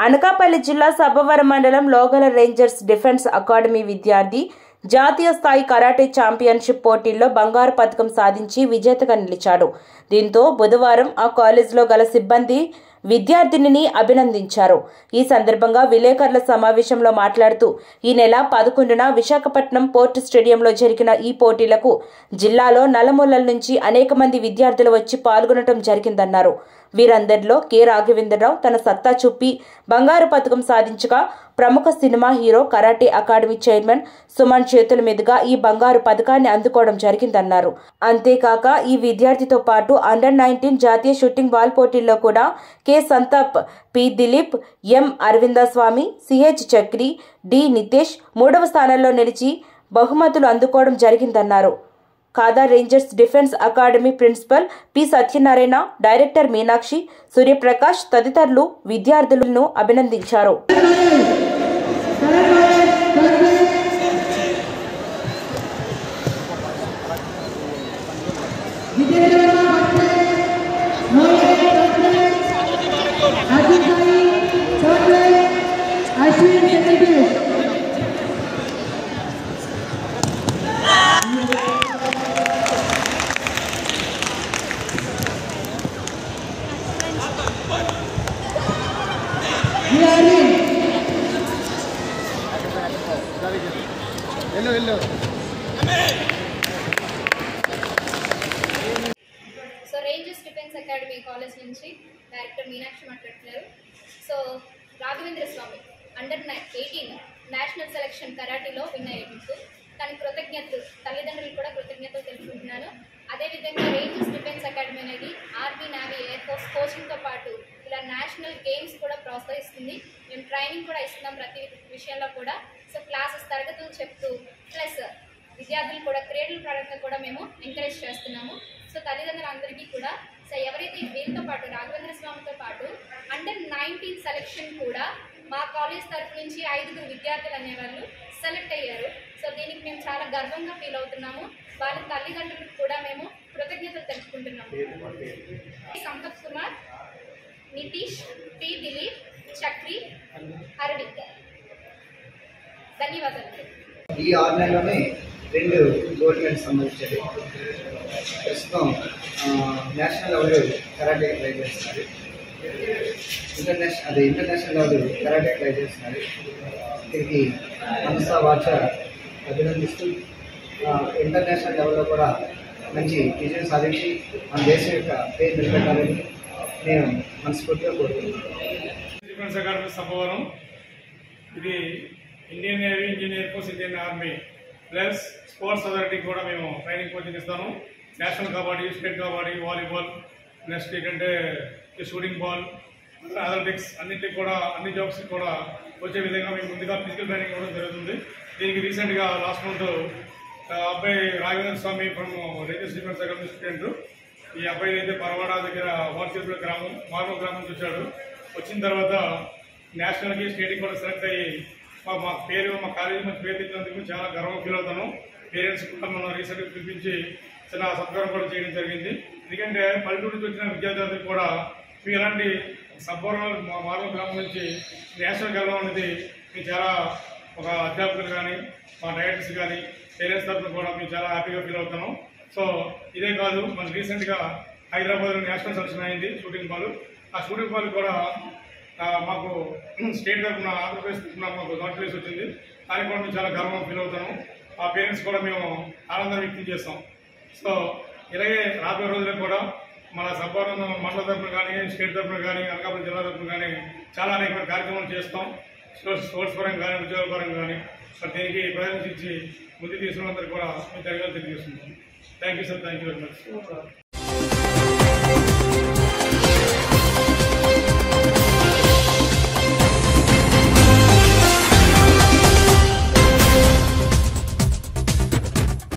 అనకాపల్లి జిల్లా సబ్బవరం మండలం లోగల Rangers defence academy విద్యార్థి జాతీయ స్థాయి కరాటే ఛాంపియన్షిప్ పోటీల్లో బంగారు పథకం సాధించి విజేతగా నిలిచాడు దీంతో బుధవారం ఆ కాలేజీలో గల సిబ్బంది విద్యార్థినిని అభినందించారు ఈ సందర్భంగా విలేకరుల సమావేశంలో మాట్లాడుతూ ఈ నెల పదకొండున విశాఖపట్నం పోర్టు స్టేడియంలో జరిగిన ఈ పోటీలకు జిల్లాలో నలుమూలల నుంచి అనేక మంది విద్యార్థులు వచ్చి పాల్గొనడం జరిగిందన్నారు వీరందరిలో కె రాఘవేంద్రరావు తన సత్తా చూపి బంగారు పథకం సాధించగా ప్రముఖ cinema hero karate academy chairman Suman చేతుల మీదుగా ఈ బంగారు పథకాన్ని అందుకోవడం జరిగిందన్నారు అంతేకాక ఈ విద్యార్థితో పాటు అండర్ నైన్టీన్ జాతీయ షూటింగ్ బాల్ పోటీల్లో కూడా K Santap P Dilip M Aravindaswamy CH Chakri D Nitesh మూడవ స్థానంలో నిలిచి బహుమతులు అందుకోవడం జరిగిందన్నారు కాదా rangers defence academy principal P Satyanarayana director Meenakshi Suryaprakash తదితరులు విద్యార్థులను అభినందించారు अश्विन सेक्रेटरी వెళ్ళు వెళ్ళు so rangers defence academy college నుంచి డైరెక్టర్ మీనాక్షి మాట్లాడుతున్నారు so Raghavendra Swamy under eighteen national selection కరాటీలో విన్ అయ్యేందుకు తన కృతజ్ఞతలు తల్లిదండ్రులు కూడా కృతజ్ఞతలు తెలుపుకుంటున్నాను అదేవిధంగా రేంజర్స్ డిఫెన్స్ అకాడమీ అనేది ఆర్మీ నావీ ఎయిర్ ఫోర్స్ కోచింగ్తో పాటు ఇలా నేషనల్ గేమ్స్ కూడా ప్రోత్సహిస్తుంది మేము ట్రైనింగ్ కూడా ఇస్తున్నాం ప్రతి విషయంలో కూడా సో క్లాసెస్ తరగతులు చెప్తూ ప్లస్ విద్యార్థులు కూడా క్రీడల పరంగా కూడా మేము ఎంకరేజ్ చేస్తున్నాము సో తల్లిదండ్రులందరికీ కూడా సో ఎవరైతే వీరితో పాటు రాఘవేంద్ర స్వామితో పాటు అండర్ నైన్టీన్ సెలెక్షన్ కూడా మా కాలేజ్ తరఫు నుంచి ఐదుగురు విద్యార్థులు అనేవాళ్ళు సెలెక్ట్ అయ్యారు సో దీనికి మేము చాలా గర్వంగా ఫీల్ అవుతున్నాము వాళ్ళ తల్లిదండ్రులకు కూడా మేము కృతజ్ఞతలు తెలుపుకుంటున్నాము సంపత్ కుమార్ నితీష్ పి దిలీప్ చక్రి అరవింద్ ధన్యవాదాలు ఈ ఆరు నెలలోనే రెండు గోల్డ్ మెడల్స్ సంబంధించారు ప్రస్తుతం ఆ, నేషనల్ లెవెల్ కరాటే ట్రై చేస్తున్నారు ఇంటర్నేషనల్ అదే ఇంటర్నేషనల్ లెవెల్ కరాటే ట్రై చేస్తున్నారు దీనికి మనసా వాచ అభినందిస్తూ ఆ, ఇంటర్నేషనల్ లెవెల్లో కూడా మంచి విజయం సాధించి మన దేశం యొక్క పేరు నిలబెట్టాలని నేను మనస్ఫూర్తిగా కోరుకుంటున్నాను డిఫెన్స్ అకాడమీ సభవరం ఇది Indian navy Indian force Indian army plus sports authority కూడా మేము ట్రైనింగ్ కోచింగ్ ఇస్తాము national kabaddi state kabaddi volleyball next ఏంటంటే షూటింగ్ బాల్ అథ్లెటిక్స్ అన్నింటికి కూడా అన్ని జాబ్స్కి కూడా వచ్చే విధంగా మేము ముందుగా ఫిజికల్ ట్రైనింగ్ ఇవ్వడం జరుగుతుంది దీనికి రీసెంట్గా లాస్ట్ మంత్ అబ్బాయి Raghavendra Swamy from rangers defence academy student ఈ అబ్బాయి అయితే పరవాడ దగ్గర వార్చేపుల గ్రామం మార్మో గ్రామం నుంచి వచ్చాడు వచ్చిన తర్వాత నేషనల్కి స్టేట్కి కూడా సెలెక్ట్ అయ్యి మా మా పేరు మా కాలేజీ మంచి పేరు తెచ్చినందుకు చాలా గర్వం ఫీల్ అవుతాను పేరెంట్స్ కూడా మనం రీసెంట్గా పిలిపించి చిన్న సత్కారం కూడా చేయడం జరిగింది ఎందుకంటే పల్లెటూరు నుంచి వచ్చిన విద్యార్థులకు కూడా మీ ఇలాంటి సబ్బవరం మా మార్గం గ్రామం నుంచి నేషనల్ గెలవడం అనేది మీకు చాలా ఒక అధ్యాపకులు కానీ మా డైరెక్టర్స్ కానీ పేరెంట్స్ తరఫున కూడా మేము చాలా హ్యాపీగా ఫీల్ అవుతాము సో ఇదే కాదు మన రీసెంట్గా హైదరాబాద్లో నేషనల్ సెలక్షన్ అయింది షూటింగ్ బాల్ ఆ షూటింగ్ బాల్ కూడా ఆ, మాకు స్టేట్ తరఫున ఆంధ్రప్రదేశ్ తరఫున మాకు థర్డ్ ప్లేస్ వచ్చింది దానికి కూడా మేము చాలా గర్వం ఫీల్ అవుతాము ఆ పేరెంట్స్ కూడా మేము ఆనందం వ్యక్తం చేస్తాం సో ఇలాగే రాబోయే రోజుల్లో కూడా మన సబ్బారం మండల తరఫున కానీ స్టేట్ తరఫున కానీ అనకాపల్లి జిల్లా తరఫున కానీ చాలా అనేక కార్యక్రమాలు చేస్తాం స్పోర్ట్స్ స్పోర్ట్స్ పరంగా కానీ ఉద్యోగ పరంగా కానీ మరి దీనికి ప్రయత్నించి ముందుకు తీసుకున్నందరికీ కూడా మేము ధన్యవాదాలు తెలియజేస్తున్నాం thank you sir thank you very much